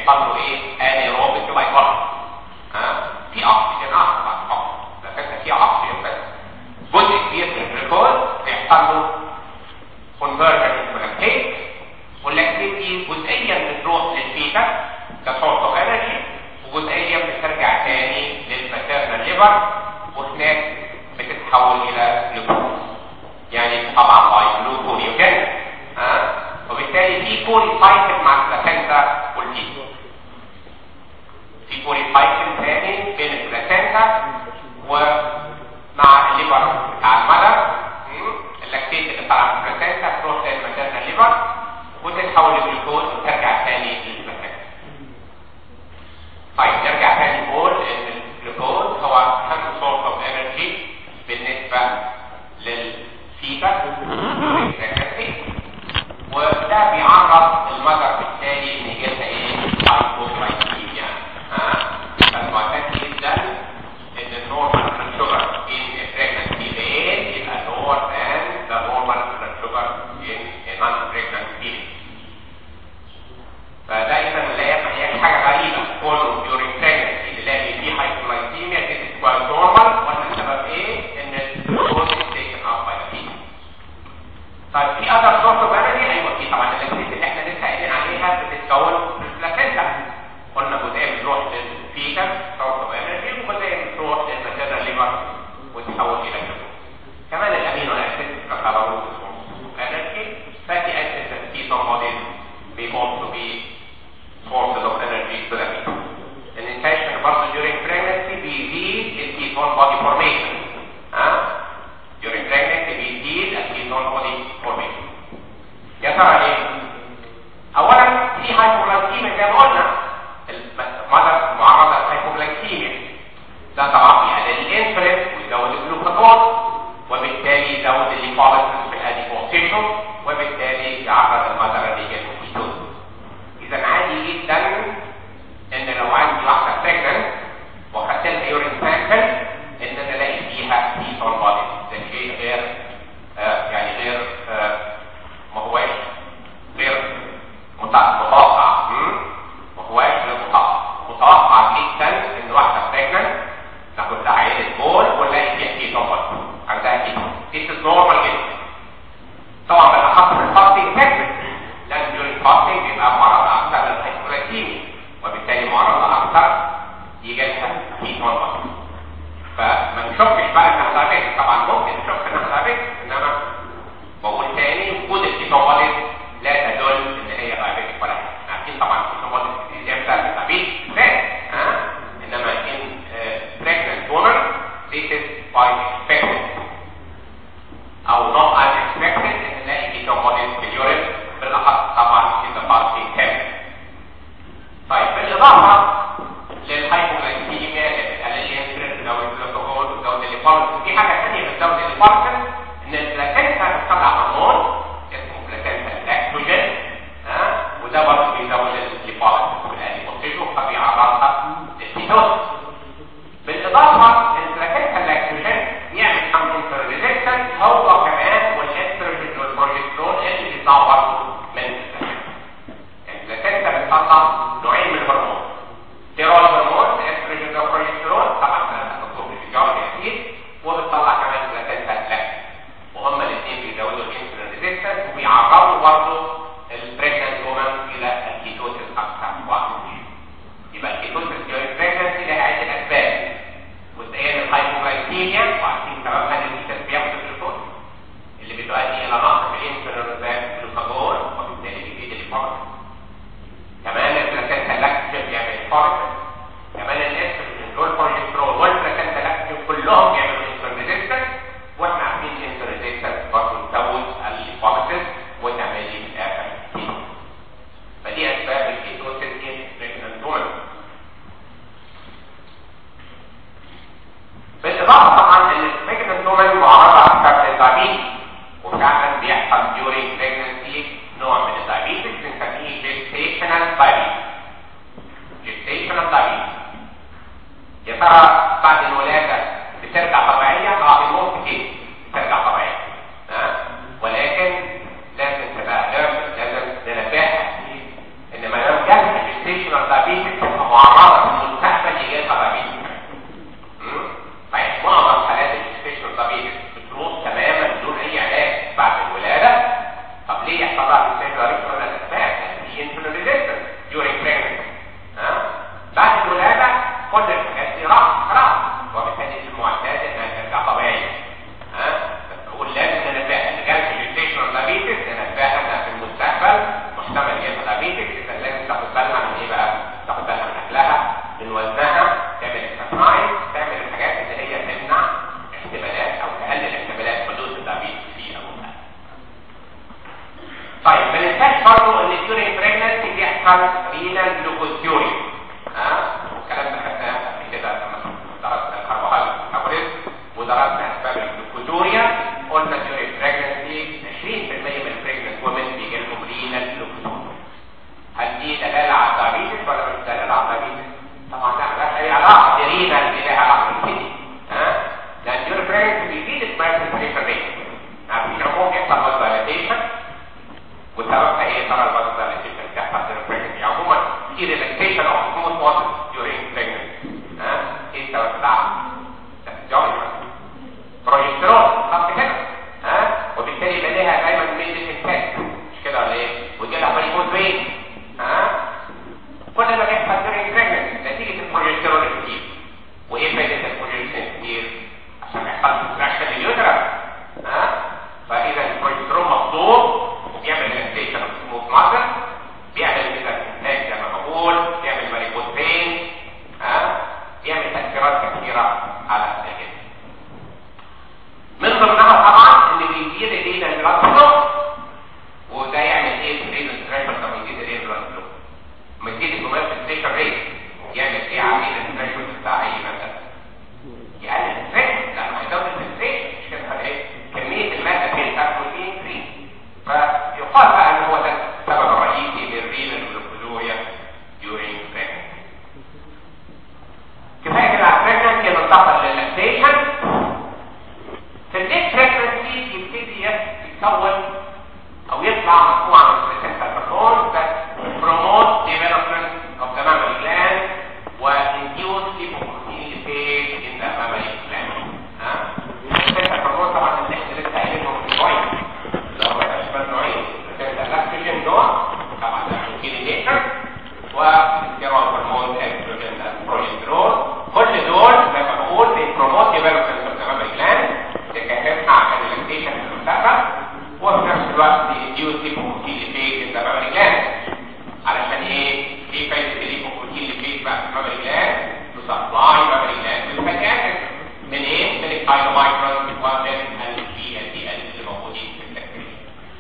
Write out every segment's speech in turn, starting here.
بيحصل له ايه انيروبيك لايكوز ها في اكسجين اه طبعا اكسجين في اكسجين بس جزء كبير من الجلوكوز بيحصل له conversion to lactate واللاكتيت دي جزئيا بتروح للفيتا كسورس اوف انرجي وجزئيا بترجع تاني للماتيرنال ليفر وهناك بتتحول الى جلوكوز يعني طبعا باي جلوكونيوجين ها وبالتالي في بولي سايكل مع البلاسنتا والفيتا في بولي سايكل ثاني بين البلاسنتا ومع الليفر بتاع المدر اللاكتيت اللي طالع من البلاسنتا تروح للماتيرنال ليفر وتتحول لجلوكوز وترجع ثاني للبلاسنتا طيب نرجع تاني نقول ان الجلوكوز هو اهم سورس اوف انرجي بالنسبه للفيتا وده بيعرض المدر بالتالي ان يجي لها ايه هايبوغلايكيميا ها فالمعتاد جدا ان النورمال بلاد شوجر in a pregnancy male يبقى lower than the normal blood sugar in a non-pregnant female فده اذا نلاقي ما هياش حاجه غريبه كله during pregnancy نلاقي فيه hypoglycemia this is quite normal ولا السبب ايه ان الجلوكوز is taken up by the fetus طيب في اثر سورس اوف انرجي ايوه في طبعا الاكتيفيتي اللي احنا لسه قايلين عليها بتتكون في البلاسنتا قلنا جزئيه بتروح للفيتس سورس اوف انرجي وجزئيه بتروح للماتيرنال ليفر وتتحول الى جلوكوز كمان الامينو اسيد ككربون انرجي فاتي اسيد في somebodies may also be sources of energy to the fetus an infection برضه during pregnancy بيزيد الكيتون body formation ها during pregnancy بيزيد الكيتون body formation يا ترى ليه؟ اولا في هايبوغلايكيميا زي ما قلنا المدر معرضه للهايبوغلايكيميا ده طبعا بيقلل الانسولين ويزود الجلوكوز وبالتالي يزود الليبوليسيس في الاديبوز وبالتالي يعرض المدر للكيتون اذا عادي جدا ان لو عندي واحده بريجننت وخدت لها يورين سامبل ان انا الاقي فيها كيتون بودي ده شيء غير آه يعني غير آه ما هواش غير متوقع ما هواش غير متوقع متوقع جدا ان واحده بريجننت ناخد لها عينه بول ونلاقي فيها كيتون بودي عندها كيتون This is normal جدا طبعا بالاخص في الفاستنج ميثود لان during fasting بيبقى معرض اكثر للهايبوغلايكيميا وبالتالي معرض اكثر يجي لها كيتون بودي فما نشكش بقى انها دايبيتك طبعا ممكن نشك انها دايبيتك انما بقول تاني وجود الكيتون بودي لا تدل ان هي دايبيتك ولا حاجه عارفين طبعا الكيتون بودي امتى دايبيتك لا ها انما in uh, pregnant woman this is quite expected او not unexpected ان نلاقي كيتون بودي في اليورين بالاخص طبعا in the fasting period طيب بالاضافه للهايبوغلايكيميا اللي بتقلل الانسولين بتزود الجلوكوز بتزود الليبوليسيس في حاجه ثانيه بتزود الليبوليسيس ان البلاسنتا بتطلع هرمون اسمه بلاسنتا لاكتوجين ها وده برضه بيزود الليبوليسيس والاديبوتيشن فبيعرضها للكيتوز بالاضافه البلاسنتا لاكتوجين يعمل انسولين ريزيستنس هو كمان والاستروجين والبروجسترون اللي بيطلعوا برضه من البلاسنتا بتطلع نوعين من الهرمون تيرول هرمون استروجين وبروجسترون طبعا مكتوب في الجواب اكيد وبتطلع كمان بلاسنتا لاكتوجين وهما الاثنين بيزودوا الانسولين ريزيستنس وبيعرضوا برضه البريجننت وومن الى الكيتوسيس اكثر واكثر يبقى الكيتوسيس during pregnancy لها عده اسباب جزئيا الهايبوغلايكيميا وعارفين سببها ان الفيتس بياخد الجلوكوز اللي بتؤدي الى نقص في الانسولين ذات الجلوكاجون وبالتالي بيزيد الفرق كمان البلاسنتا لاكتوجين بيعمل الفرق كمان الاستروجين والبروجسترون والبلاسنتا لاكتوجين كلهم بيعملوا انسولين ريزيستنس واحنا عارفين الانسولين ريزيستنس برضه تزود الليبوليسيس وتعمل لي في الاخر كيتو فدي اسباب الكيتوسيس ان بريجننت وومن بالاضافه طبعا ان البريجننت وومن معرضه اكثر للدايابيتس وفعلا بيحصل during pregnancy نوع من الدايابيتس بنسميه gestational diabetes gestational diabetes يا ترى بعد الولاده بترجع طبيعيه؟ اه الموت كده بترجع طبيعيه ها ولكن لازم تبقى alert، لازم ننبهها ان ما دام جالها gestational diabetes يحصل رينال جلوكوزيوريا ها الكلام ده خدناه قبل كده لما درسنا الكربوهيدرات ميتابوليزم ودرسنا اسباب الجلوكوزوريا قلنا during pregnancy 20% من البريجننت وومن بيجي لهم رينال جلوكوزوريا هل دي دلاله على الدايابيتس ولا مش دلاله على الدايابيتس؟ طبعا لا مالهاش اي علاقه برينال دي لها علاقه بالكدني ها لان during pregnancy بيزيد السبايرال ريت في العموم يحصل فاسداليتيشن وسببها ايه ترى الفاسداليتيشن بتحصل during pregnancy عموما في ريلاكسيشن اوف سموث واتر during pregnancy ها ايه السبب بتاعها؟ جوجمنت بروجسترون خط كده ها وبالتالي يبقى ليها دايما ميدل انتاج مش كده ولا ايه؟ ويجي لها بريكوز وين ها كل ما بيحصل during pregnancy نتيجه البروجسترون الكتير وايه فائده البروجسترون الكتير؟ عشان ما يحصلش كونتراكشن لليوترس ها فاذا البروجسترون مطلوب وبيعمل ريلاكسيشن اوف سموث ماسل بيعمل كده انتاج زي ما بقول بيعمل بريكوز وين ها بيعمل تاثيرات كثيره على الجسم من ضمنها طبعا ان بيزيد الايه البلاد فلو وده يعمل ايه في الرينال ستريشر لما يزيد الايه البلاد فلو لما يزيد الكوميرشال ريت يعمل ايه على الستريشر بتاع اي مثلا يقلل الستريس لانه هيزود الستريس مش كده ولا ايه كميه الماده في البروتين فري فيقال بقى ان هو ده السبب الرئيسي للرينال جلوكوزوريا during pregnancy كفايه كده على pregnancy ننتقل للاكتيشن في الليت بريجنسي يبتدي يتكون او يطلع مجموعه من البلاسنتا هرمون that promote development of the mammary gland وinduce lipoprotein lipase in the mammary gland ها البلاسنتا هرمون طبعا اللي احنا لسه قايلينهم من شويه اللي هو اشبال نوعين البلاسنتا لاكتوجين نوع طبعا ده كيلينيشن والستيرول هرمون استروجين بروجسترون كل دول زي ما بقول بيبروموت development of the mammary gland تكهفها عشان الاكتيشن في المستقبل وفي نفس الوقت يديوز ليبوبروتين لفيك في المامري جلاند علشان ايه؟ ايه فايدة الليبوبروتين لفيك بقى في المامري جلاند؟ تسبلاي المامري جلاند بالفاتي اسيد من ايه؟ من الكايلومايكرون ومن البي ال دي ال اللي موجودين في التكريم.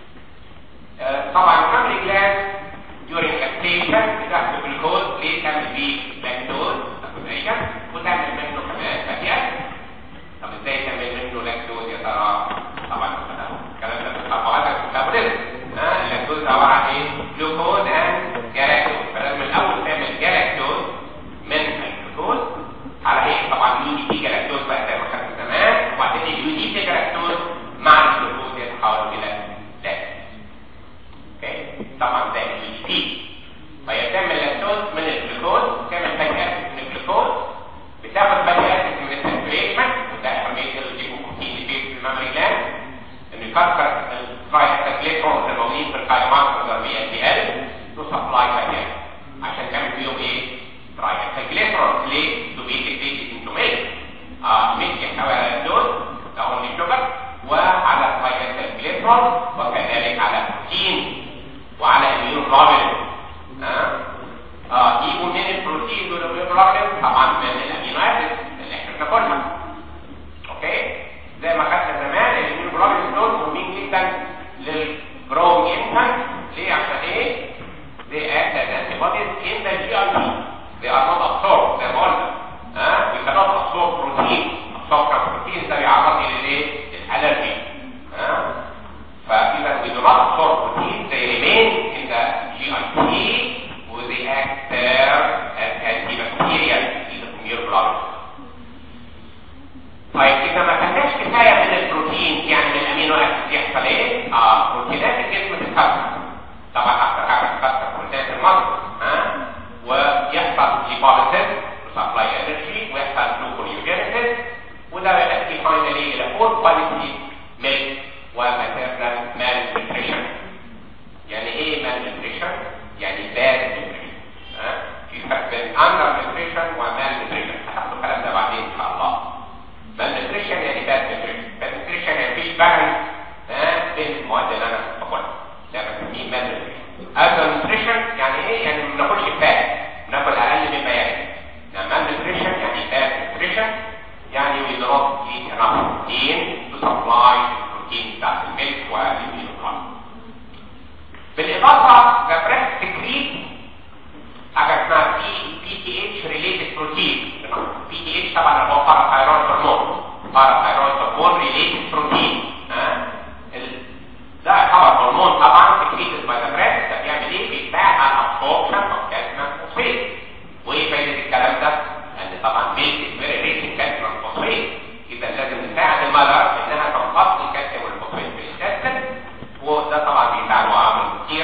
طبعا المامري جلاند during lactation بتاخد جلوكوز ليه تعمل بيه لاكتوز اكوزيشن وتعمل منه كمان فاتي اسيد طب ازاي تعمل منه لاكتوز يا ترى طبعا الكلام ده في الكربوهيدرات الميتابوليزم ها اللاكتوز ده عباره عن ايه جلوكوز اند جلاكتوز فلازم الاول تعمل جلاكتوز من الجلوكوز على هيئه طبعا يو دي تي جلاكتوز بقى زي ما خدنا زمان وبعدين اليو دي تي جلاكتوز مع الجلوكوز يتحول الى لاكتوز اوكي طبعا ده اليو دي تي فهي تعمل لاكتوز من الجلوكوز تعمل فاتي اسيد من الجلوكوز بتاخد فاتي اسيد من السيركيليشن وده اهميه الليبوبروتين اللي في المامري جلاند انه يكسر الترايكليترون اللي موجودين في الكايوماكروزر بي ال دي ال تو سبلاي فاتي عشان تعمل بيهم ايه؟ ترايكليترون ليه؟ تو بي سكريتد انتو ميلك اه ميلك يحتوي على الدوز ده اونلي شوجر وعلى ترايكليترون وكذلك على بروتين وعلى اميونوجلوبولين اه اه يجوا من البروتين والاميونوجلوبولين طبعا من الامينو اسيد اللي احنا بناكلها اوكي زي ما خدنا زمان الاميونوجلوبولين دول مهمين جدا للجروم انفانت ليه عشان ايه؟ they act as antibodies in the GIP they are not absorbed زي ما قلنا ها we cannot absorb protein absorb protein ده بيعرضني للايه؟ للالرجي ها فاذا we do not absorb protein they remain in the GIP و they act there as antibacterial in the immunoglobulin طيب اذا ما كانش كفايه من البروتين يعني من الامينو اسيد يحصل ايه؟ اه بروتينات الجسم تتكسر طبعا اكثر حاجه تتكسر بروتينات المصل ها ويحصل ليبوليسيس وسبلاي انرجي ويحصل جلوكونيوجينيسيس وده بيؤدي فاينلي الى فور كواليتي ميلك وماتيرنال مال نيوتريشن يعني ايه مال نيوتريشن؟ يعني باد نيوتريشن ها في فرق بين اندر نيوتريشن ومال نيوتريشن هتاخدوا الكلام ده بعدين ان شاء الله malnutrition يعني bad nutrition bad nutrition يعني مفيش بالانس ها بين المواد اللي انا باكلها ده بسميه malnutrition other nutrition يعني ايه يعني ما بناكلش كفايه بناكل اقل مما يجب يعني malnutrition يعني bad nutrition يعني we do not eat enough protein to supply the protein بتاعت الملك والامينوجلوبولين بالاضافه the breast secrete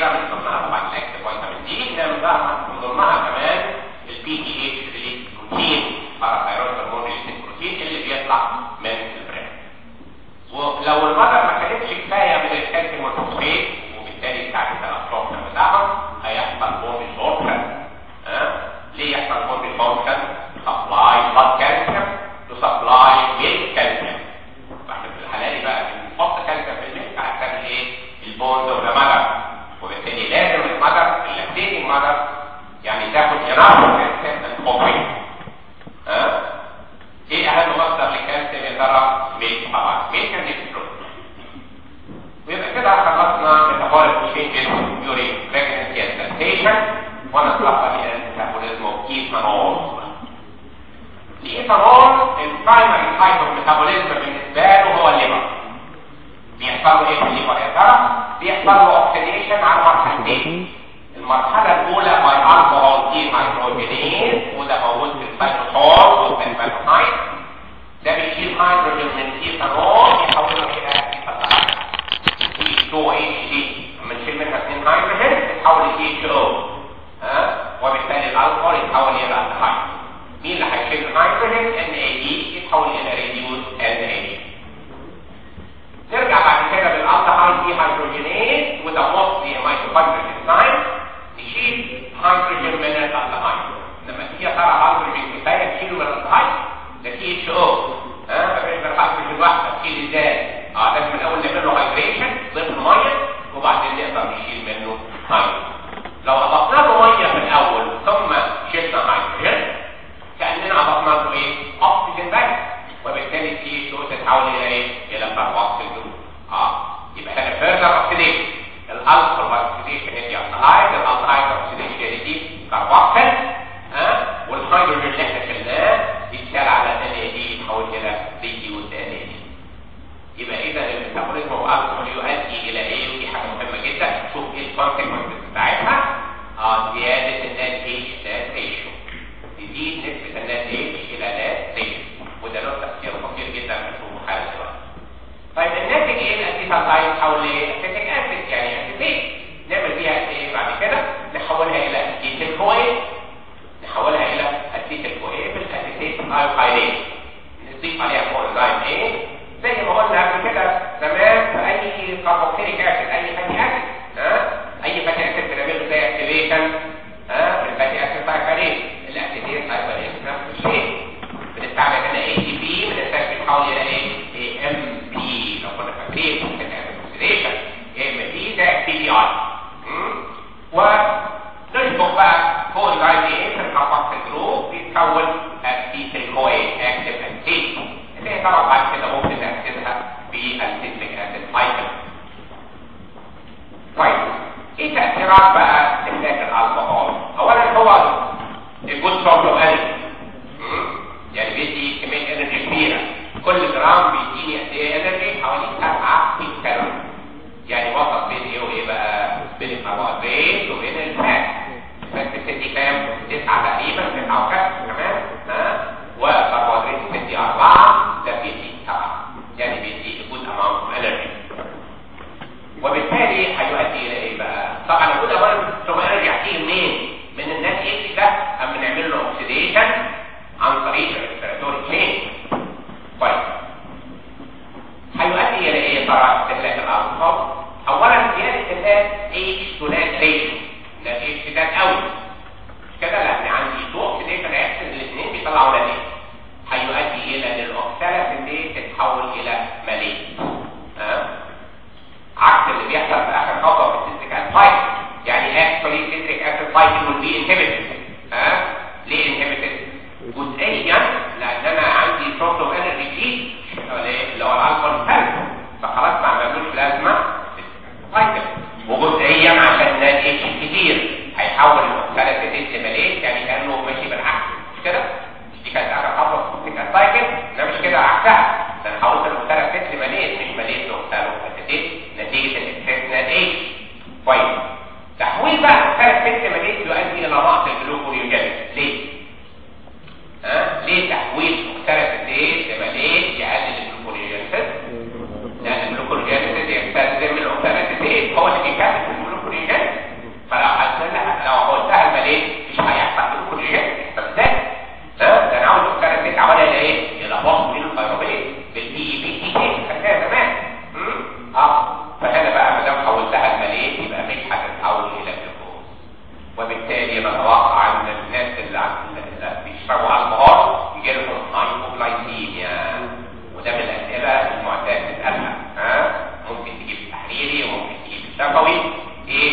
كتيره من ضمنها طبعا الاكتف فيتامين دي انما من ضمنها كمان البي تي اتش ريليز بروتين باراثايرويد هرمون ريليز بروتين اللي بيطلع من البرين ولو المرض ما كانتش كفايه من الكالسيوم والفوسفات وبالتالي بتاعت الابسوربشن بتاعهم هيحصل بون ديسوربشن ها ليه يحصل بون ديسوربشن سبلاي بلاد كالسيوم تو سبلاي ميلك كالسيوم فاحنا في الحاله دي بقى بنحط كالسيوم في الميلك عشان ايه البونز اوف ذا مدر وبالتالي لازم المدر اللاكتيتنج مدر يعني تاخد اناف كالسيوم اند ها ايه اهم مصدر للكالسيوم يا ترى ميلك طبعا ميلك اند ويبقى كده خلصنا ميتابوليك تشينجز during pregnancy and lactation ونطلق الى الميتابوليزم اوف ايثانول الايثانول البرايمري سايت اوف ميتابوليزم بالنسبه له هو الليفر بيحصل له ايه في الليفر يا ترى؟ بيحصل له اوكسيديشن على مرحلتين المرحله الاولى باي الكحول دي هيدروجينيز وده موجود في السيتوسول والبنفاتوسايت ده بيشيل هيدروجين من الايثانول يحوله الى H2OH لما نشيل منها اثنين هيدروجين تتحول ل CHO ها وبالتالي الالكحول يتحول الى الكحول مين اللي هيشيل الهيدروجين NAD يتحول الى ريديوس NAD نرجع بعد كده بالالكحول دي هيدروجينيز وده موستلي ميتوكوندريال انزيم نشيل هيدروجين من الالكحول لما تيجي ترى هيدروجين كفايه تشيله من الالكحول ده CHO ها مفيش غير هيدروجين واحده تشيل ازاي اه لازم الاول نعمل له هايدريشن ضيف له ميه وبعدين نقدر نشيل منه هيدروجين لو اضفنا له ميه في الاول ثم شلنا هيدروجين كاننا اضفنا له ايه اكسجين بس وبالتالي السي اتش او تتحول الى ايه الى كربوكسيل جروب اه يبقى هنا فيرذر اوكسيديشن الالكحول اوكسيديشن يدي الكحايد الالكحايد اوكسيديشن يدي كربوكسيل ها والهيدروجين اللي احنا شلناه يتشال على ان اي دي يتحول الى ريديوس ان اي دي يبقى اذا الميتابوليزم هو الكحول يؤدي الى ايه ودي حاجه مهمه جدا شوف ايه الكونسيكونسز بتاعتها اه زياده النات اتش نات ريشيو تزيد نسبه النات اتش الى نات ريشيو وده له تاثير خطير جدا في حاله الوقت طيب الناتج ايه الاسيتالدايد تحول لاسيتيك اسيد يعني اسيتيك نعمل فيها ايه بعد كده نحولها الى اسيتيل كوين نحولها الى اسيتيل كوين بالاسيتيت ايوكاينيز نضيف عليها كوانزيم ايه زي ما قلنا قبل كده زمان في اي كاربوكسيليك اسيد اي فاتي اسيد ها اي فاتي اسيد بنعمله زي اكتيفيشن ها الفاتي اسيد سايكليز الاسيتيل سايكليز نفس الشيء بنستعمل هنا اي تي بي بنستعمل بنحول الى ايه اي ام بي لو كنا فاكرين ممكن نعمل اوكسيديشن اي ام بي ده بي بي اي ونشبك بقى كوانزيم ايه في الكاربوكسيل جروب بيتكون اسيتيل كوين اكتيف اسيد اللي هي طبعا بعد كده ممكن نركزها بالسيتريك اسيد سايكل طيب ايه تاثيرات بقى استهلاك الالكحول اولا هو الجود سورس اوف انرجي يعني بيدي كميه انرجي كبيره كل جرام بيديني قد ايه انرجي حوالي 7 كالوري يعني وسط بين ايه وايه بقى بين الكربوهيدرات وبين الفات الفات بتدي كام 9 تقريبا 9 وكسر كمان ها والكربوهيدرات بتدي 4 ده بيدي 7 يعني بيدي جود اماونت اوف انرجي وبالتالي هيؤدي الى ايه بقى طبعا الجود اماونت اوف انرجي هتيجي منين من الناس ايه ده اما نعمل له اوكسيديشن عن طريق الريسبيراتوري تشين طيب هيؤدي الى ايه ترى استهلاك الالكحول اولا زياده الناس اتش تو نات ريشيو الناس اتش زاد قوي مش كده لا انا عندي تو اوكسيديشن رياكشن الاثنين بيطلعوا ناتج هيؤدي الى ان الاوكسالات تتحول الى ماليه ها عكس اللي بيحصل في اخر خطوه في السيتريك اسيد سايكل يعني اكشولي السيتريك اسيد سايكل will be inhibited ها ليه inhibited جزئيا لان انا عندي سورس اوف انرجي جديد اللي هو الالكول سيل فخلاص ما عملوش لازمه سايكل وجزئيا عشان ناد اتش كتير هيحول الاوكسالات لماليه يعني كانه ماشي بالعكس مش كده دي كانت اخر خطوه في السيتريك اسيد سايكل ده مش كده عكسها ده انا حولت الاوكسالات لماليه مش ماليه لاوكسالات نتيجه الاكسس ناد اتش كويس تحويل بقى الاوكسالات لماليه يؤدي الى نقص الجلوكوريوجين ليه؟ ها ليه تحويل مختلف الدين لما ليه يقلل الجلوكوريجينسيس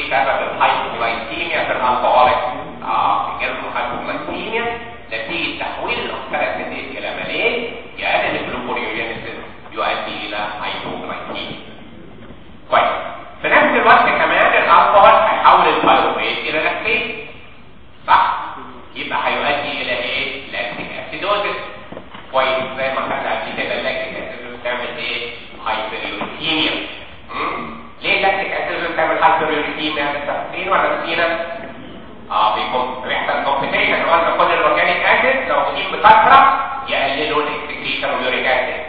سبب الهايبوغلايكيميا في الالكوهوليك اه في جسم الهايبوغلايكيميا نتيجه تحويل الاوكسالاتيز الى مليء يقلل الجلوكوريوجينيسيس يؤدي الى هايبوغلايكيميا كويس في نفس الوقت كمان الالكوهول هيحول البايروفيت الى لاكتيز صح يبقى هيؤدي الى ايه لاكتيك اسيدوزيس كويس زي ما خدنا قبل كده اللاكتيك اسيدوزيس تعمل ايه هايبريوريثيميا ليه اللاكتيك اسيدوزيس تعمل هايبريوريثيميا متفقين ولا نسينا اه بيكون بيحصل كومبيتيشن قلنا كل الاورجانيك اسيد لو موجودين بكثره يقللوا الاكسكريشن واليوريك اسيد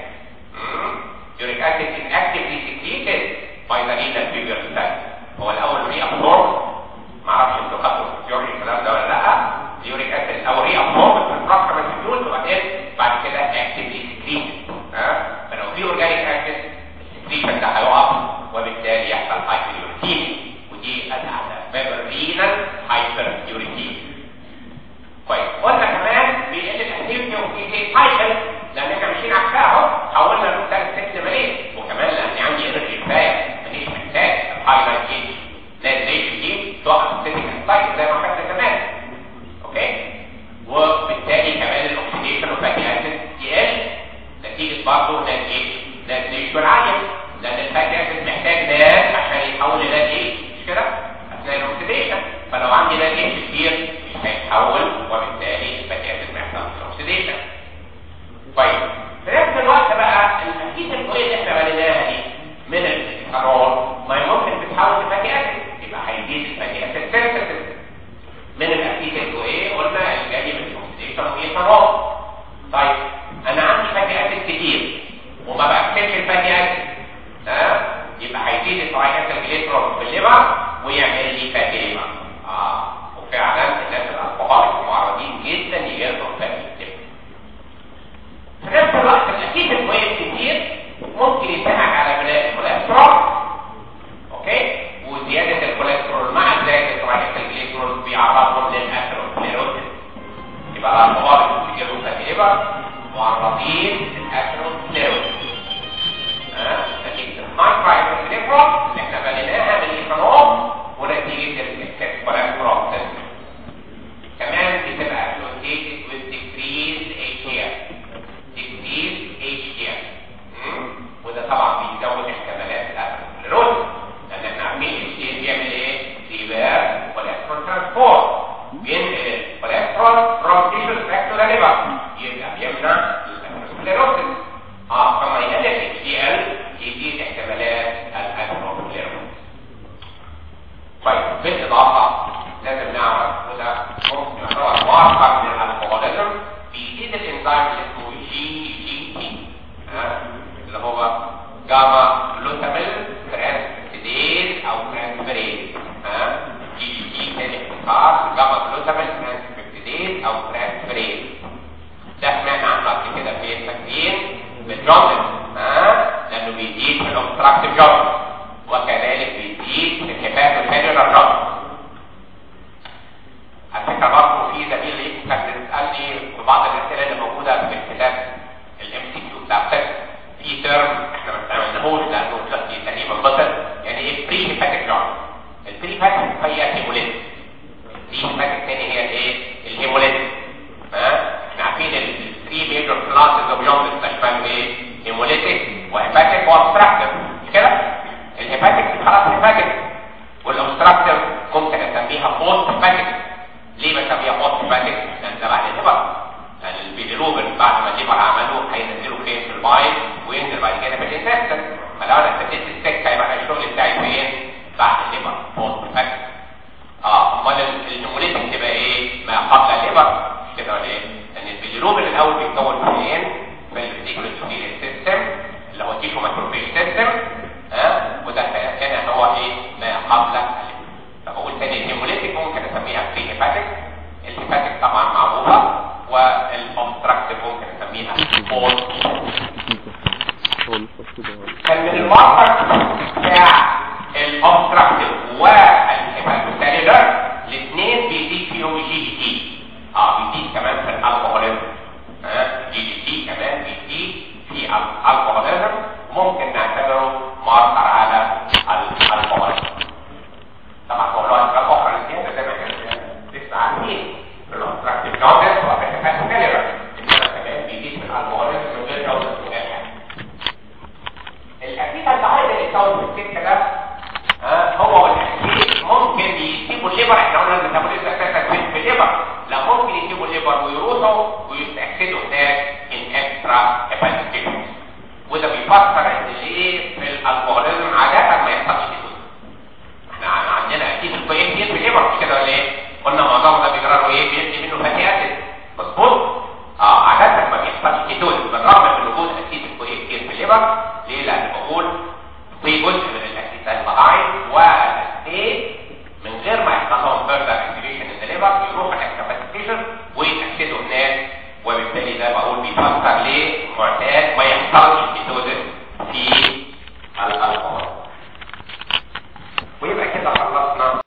يوريك اسيد is actively secreted by the renal tubular cell هو الاول ري ابسورب معرفش انتوا خدتوا الجوري الكلام ده ولا لا اليوريك اسيد او ري ابسورب في البروكسيمال سيتيول وبعدين بعد كده اكتفلي سكريتد ها فلو في اورجانيك اسيد السكريشن ده هيقف وبالتالي يحصل هايبريوريثيميا ودي اسباب الرينال هايبريوريثيميا كويس قلنا كمان بيقل الاكتيفيتي وفي سايكل لان احنا ماشيين عكسها اهو حولنا الروتال ست مليون وكمان لان عندي انرجي كفايه مانيش محتاج الهايلايت جيج لازم ليش دي توقف السيتيك سايكل زي ما خدنا زمان اوكي وبالتالي كمان الاكسيديشن والفاتي اسيد يقل نتيجه برضه ناد ايه ناد ليش والعاليه لان الفاتي اسيد محتاج ناد عشان يتحول لناد ايه مش كده اثناء الاكسيديشن فلو عندي ناد ايه كتير مش هيتحول وبالتالي الفاتي اسيد ما يحصلش اكسيديشن طيب في نفس الوقت بقى الاكيد الكويه اللي احنا بنيناها دي من الاستيرول ما ممكن تتحول لفاتي اسيد يبقى هيزيد الفاتي اسيد سينثيسيس من الاكيد الكويه قلنا الجاي من الاكسيديشن والايثانول طيب انا عندي فاتي اسيد كتير وما بكتبش الفاتي اسيد ها يبقى هيزيد التراي اسيد جليسرول في الليفر ويعمل لي فاتي ليفر اه وفعلا الناس الالكوهوليك معرضين جدا يجيلهم فاتي ليفر في نفس الوقت الاكيد الكويس كتير ممكن يساعد على بناء الكوليسترول اوكي وزياده الكوليسترول مع زياده الترايجليسرول بيعرضهم للاثيروسكليروسيس يبقى الالكوهوليك بيجيلهم فاتي ليفر معرضين للاثيروسكليروسيس ها نتيجه المايكروسكليروسيس اللي احنا بنيناها بالايثانول ونتيجه الكوليسترول كمان بتبقى associated with decreased HDL decreased HDL وده طبعا بيزود احتمالات الاثيروسكليروز لان احنا عارفين HDL بيعمل ايه؟ ريفيرس كوليسترول ترانسبورت بينقل الكوليسترول from tissues back to the liver يبقى بيمنع الاثيروسكليروز اه فما يقلل HDL يزيد احتمالات الاثيروسكليروز طيب بالاضافه لازم نعرف وده ممكن يعتبر مؤخر من الالكوهوليزم بيزيد الانزيم اللي اسمه جي جي تي اللي هو جاما جلوتاميل ترانسفيريز او ترانسفيريز جي جي تي تاني اختصار جاما جلوتاميل ترانسفيريز او ترانسفيريز ده سمعنا عنه قبل كده في التكوين بالجوندس ها لانه بيزيد في الاوبستراكتيف جوندس وكذلك بيزيد في الهيباتوسيلولار جوندس على فكره برضه في زميل ليك كان بيسالني في بعض الاسئله اللي موجوده في الكتاب الام سي كيو بتاع الطب في ترم احنا ما استعملناهوش لانه دلوقتي تقريبا بطل يعني ايه بري هيباتيك جارد البري هيباتيك هي هيموليتيك البري هيباتيك تاني هي الايه؟ الهيموليتيك ها احنا عارفين الثري ميجر كلاسز اوف جوندس تشمل ايه؟ هيموليتيك وهيباتيك وابستراكتيف مش كده؟ الهيباتيك خلاص هيباتيك والاوبستراكتيف ممكن اسميها بوست هيباتيك ليه بسميها بوست هيباتيك؟ لان ده بعد الليفر لان البيليروبين بعد ما الليفر عملوه هينزلوا فين في البايل وينزل بعد كده في الانتستين فلو انا ابتديت السكه يبقى انا الشغل بتاعي فين؟ بعد الليفر بوست هيباتيك اه امال الهيموليتيك تبقى ايه؟ ما قبل الليفر مش كده ولا ايه؟ لان البيليروبين الاول بيتكون فين؟ في الريتيكولوس سيستم اللي هو تيشو ماكروفيج سيستم ها وده هنا هو ايه؟ ما قبل الليفر فبقول تاني الهيموليتيك ممكن اسميها بري هيباتيك الهيباتيك طبعا معروفه والاوبستراكتيف ممكن اسميها بوست كان من الماركر بتاع الاوبستراكتيف والهيباتوسيلولر الاثنين بيزيد فيهم جي جي تي اه بيزيد كمان في الالكوهوليزم ها جي جي تي كمان بيزيد في الالكوهوليزم ممكن نعتبره ماركر على الالكوهوليزم طبعا هو كده ولا ايه قلنا معظمه ده بيجرى له ايه بيدي منه فاتي اسيد مظبوط اه عاده ما بيحصلش كيتوز بالرغم من وجود اسيد كتير في الليبر ليه لان بقول في جزء من الاسيد ضعيف والاستيت من غير ما يحصل لهم فيرذر اكتيفيشن ان الليبر يروح الكاباسيتيشن ويتاكدوا هناك وبالتالي ده بقول بيفكر ليه معتاد ما يحصلش